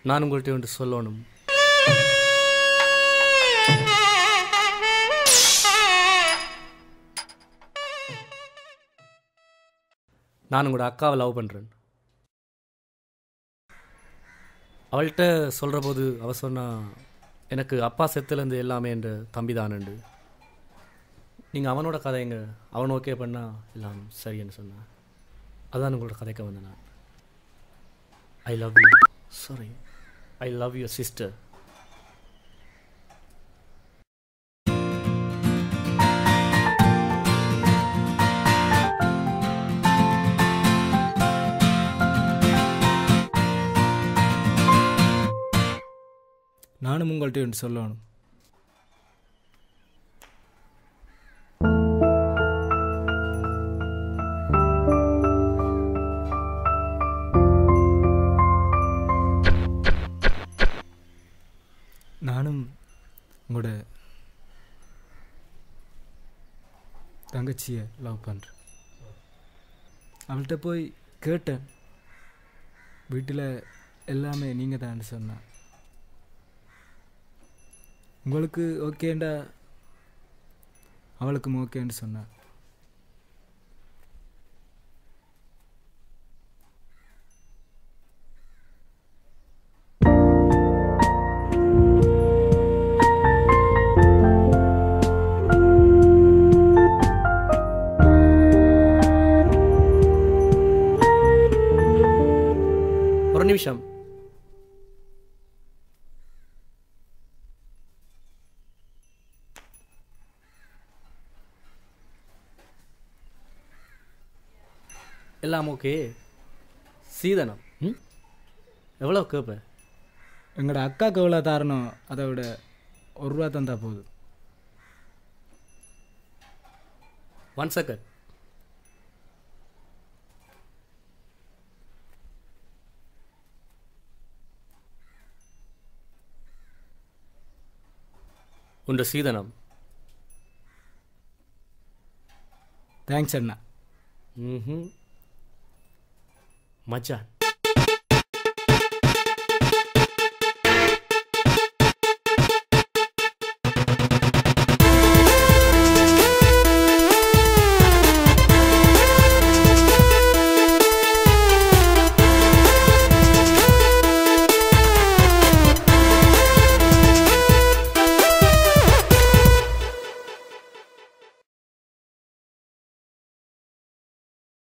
நான் உங்கள்கிட்ட ஒன்று சொல்லணும் நான் உங்களோட அக்காவை லவ் பண்ணுறேன் அவள்கிட்ட சொல்கிற போது அவ சொன்னா எனக்கு அப்பா செத்துலேருந்து எல்லாமே என்ற தம்பி தானுண்டு நீங்கள் அவனோட கதைங்க அவன் ஓகே பண்ணா எல்லாம் சரின்னு சொன்னான் அதான் உங்களோட கதைக்க வந்தேன் நான் I love you sorry I love your sister நானும் உங்கள்கிட்ட ஒன்று சொல்லணும் நானும் உங்களோட தங்கச்சியை லவ் பண்ணுறேன் அவள்கிட்ட போய் கேட்டேன் வீட்டில் எல்லாமே நீங்கள் தான் சொன்னேன் உங்களுக்கு ஓகேண்டா அவளுக்கும் ஓகேன்னு சொன்னான் ஒரு நிமிஷம் எல்லாம் ஓகே சீதனம் ம் எவ்வளோ கேட்ப எங்களோட அக்காவுக்கு எவ்வளோ தரணும் அதை விட ஒரு ரூபா தந்தா போதும் ஒன் செகண்ட் உண்ட சீதனம் தேங்க்ஸ் அண்ணா ம் மச்சான்